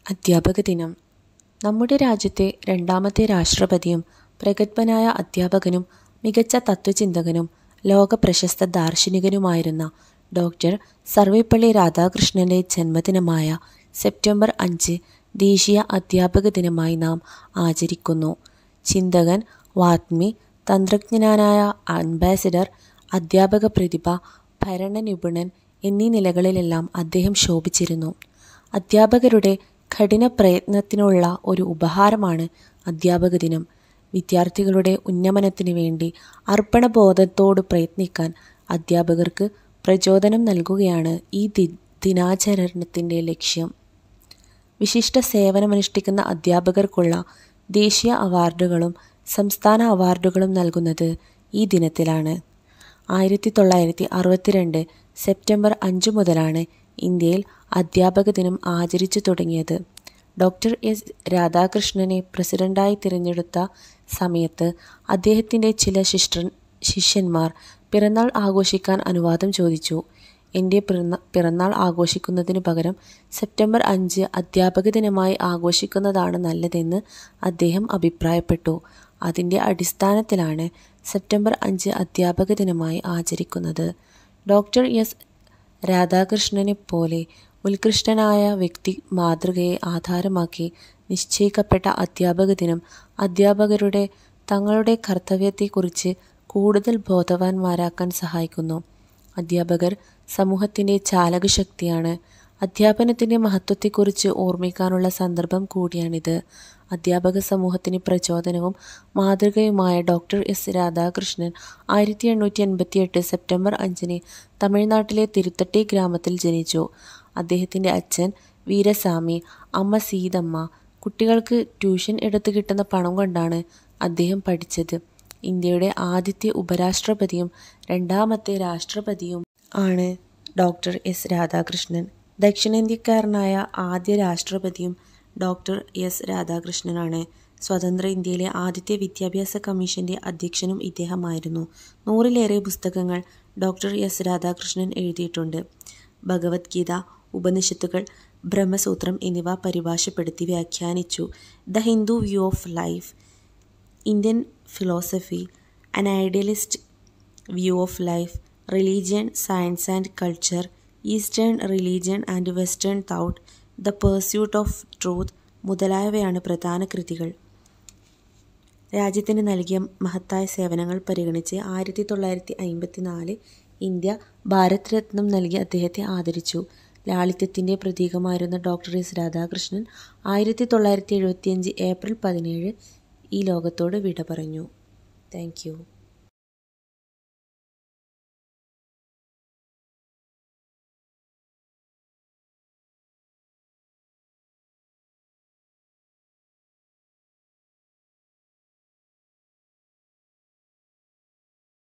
അധ്യാപക ദിനം നമ്മുടെ രാജ്യത്തെ രണ്ടാമത്തെ രാഷ്ട്രപതിയും പ്രഗത്ഭനായ അധ്യാപകനും മികച്ച തത്വചിന്തകനും ലോകപ്രശസ്ത ദാർശനികനുമായിരുന്ന ഡോക്ടർ സർവേപ്പള്ളി രാധാകൃഷ്ണൻ്റെ ജന്മദിനമായ സെപ്റ്റംബർ അഞ്ച് ദേശീയ അധ്യാപക ദിനമായി നാം ആചരിക്കുന്നു ചിന്തകൻ വാഗ്മി തന്ത്രജ്ഞനായ അംബാസിഡർ അധ്യാപക പ്രതിഭ ഭരണനിപുണൻ എന്നീ നിലകളിലെല്ലാം അദ്ദേഹം ശോഭിച്ചിരുന്നു അധ്യാപകരുടെ കഠിന പ്രയത്നത്തിനുള്ള ഒരു ഉപഹാരമാണ് അധ്യാപക ദിനം വിദ്യാർത്ഥികളുടെ ഉന്നമനത്തിനു വേണ്ടി അർപ്പണബോധത്തോട് പ്രയത്നിക്കാൻ അധ്യാപകർക്ക് പ്രചോദനം നൽകുകയാണ് ഈ ദി ദിനാചരണത്തിൻ്റെ ലക്ഷ്യം വിശിഷ്ട സേവനമനുഷ്ഠിക്കുന്ന അധ്യാപകർക്കുള്ള ദേശീയ അവാർഡുകളും സംസ്ഥാന അവാർഡുകളും നൽകുന്നത് ഈ ദിനത്തിലാണ് ആയിരത്തി തൊള്ളായിരത്തി അറുപത്തിരണ്ട് സെപ്റ്റംബർ അഞ്ച് മുതലാണ് ഇന്ത്യയിൽ അധ്യാപക ദിനം ആചരിച്ചു തുടങ്ങിയത് ഡോക്ടർ എസ് രാധാകൃഷ്ണനെ പ്രസിഡന്റായി തിരഞ്ഞെടുത്ത സമയത്ത് അദ്ദേഹത്തിൻ്റെ ചില ശിഷ്ട ശിഷ്യന്മാർ പിറന്നാൾ ആഘോഷിക്കാൻ അനുവാദം ചോദിച്ചു എൻ്റെ പിറന്ന പിറന്നാൾ ആഘോഷിക്കുന്നതിനു പകരം സെപ്റ്റംബർ അഞ്ച് അധ്യാപക ദിനമായി ആഘോഷിക്കുന്നതാണ് നല്ലതെന്ന് അദ്ദേഹം അഭിപ്രായപ്പെട്ടു അതിൻ്റെ അടിസ്ഥാനത്തിലാണ് സെപ്റ്റംബർ അഞ്ച് അധ്യാപക ദിനമായി ആചരിക്കുന്നത് ഡോക്ടർ എസ് രാധാകൃഷ്ണനെ പോലെ ഉത്കൃഷ്ടനായ വ്യക്തി മാതൃകയെ ആധാരമാക്കി നിശ്ചയിക്കപ്പെട്ട അധ്യാപക ദിനം അധ്യാപകരുടെ തങ്ങളുടെ കർത്തവ്യത്തെക്കുറിച്ച് കൂടുതൽ ബോധവാന്മാരാക്കാൻ സഹായിക്കുന്നു അധ്യാപകർ സമൂഹത്തിൻ്റെ ചാലകശക്തിയാണ് അധ്യാപനത്തിൻ്റെ മഹത്വത്തെക്കുറിച്ച് ഓർമ്മിക്കാനുള്ള സന്ദർഭം കൂടിയാണിത് അധ്യാപക സമൂഹത്തിന് പ്രചോദനവും മാതൃകയുമായ ഡോക്ടർ എസ് രാധാകൃഷ്ണൻ ആയിരത്തി എണ്ണൂറ്റി എൺപത്തിയെട്ട് സെപ്റ്റംബർ അഞ്ചിന് തമിഴ്നാട്ടിലെ തിരുത്തട്ടി ഗ്രാമത്തിൽ ജനിച്ചു അദ്ദേഹത്തിൻ്റെ അച്ഛൻ വീരസ്വാമി അമ്മ സീതമ്മ കുട്ടികൾക്ക് ട്യൂഷൻ എടുത്തു കിട്ടുന്ന പണം കൊണ്ടാണ് അദ്ദേഹം പഠിച്ചത് ഇന്ത്യയുടെ ആദ്യത്തെ ഉപരാഷ്ട്രപതിയും രണ്ടാമത്തെ രാഷ്ട്രപതിയും ആണ് ഡോക്ടർ എസ് രാധാകൃഷ്ണൻ ദക്ഷിണേന്ത്യക്കാരനായ ആദ്യ രാഷ്ട്രപതിയും ഡോക്ടർ എസ് രാധാകൃഷ്ണനാണ് സ്വതന്ത്ര ഇന്ത്യയിലെ ആദ്യത്തെ വിദ്യാഭ്യാസ കമ്മീഷന്റെ അധ്യക്ഷനും ഇദ്ദേഹമായിരുന്നു നൂറിലേറെ പുസ്തകങ്ങൾ ഡോക്ടർ എസ് രാധാകൃഷ്ണൻ എഴുതിയിട്ടുണ്ട് ഭഗവത്ഗീത ഉപനിഷത്തുകൾ ബ്രഹ്മസൂത്രം എന്നിവ പരിഭാഷപ്പെടുത്തി വ്യാഖ്യാനിച്ചു the Hindu view of life Indian philosophy an idealist view of life religion science and culture eastern religion and western thought the pursuit of truth മുതലായവയാണ് പ്രധാന കൃതികൾ രാജ്യത്തിന് നൽകിയ മഹത്തായ സേവനങ്ങൾ പരിഗണിച്ച് ആയിരത്തി തൊള്ളായിരത്തി അമ്പത്തി നാല് ഇന്ത്യ ഭാരത് രത്നം നൽകി അദ്ദേഹത്തെ ആദരിച്ചു ലാളിത്യത്തിൻ്റെ പ്രതീകമായിരുന്ന ഡോക്ടർ എസ് രാധാകൃഷ്ണൻ ആയിരത്തി തൊള്ളായിരത്തി എഴുപത്തിയഞ്ച് ഏപ്രിൽ പതിനേഴ് ഈ ലോകത്തോട് വിട പറഞ്ഞു താങ്ക് യു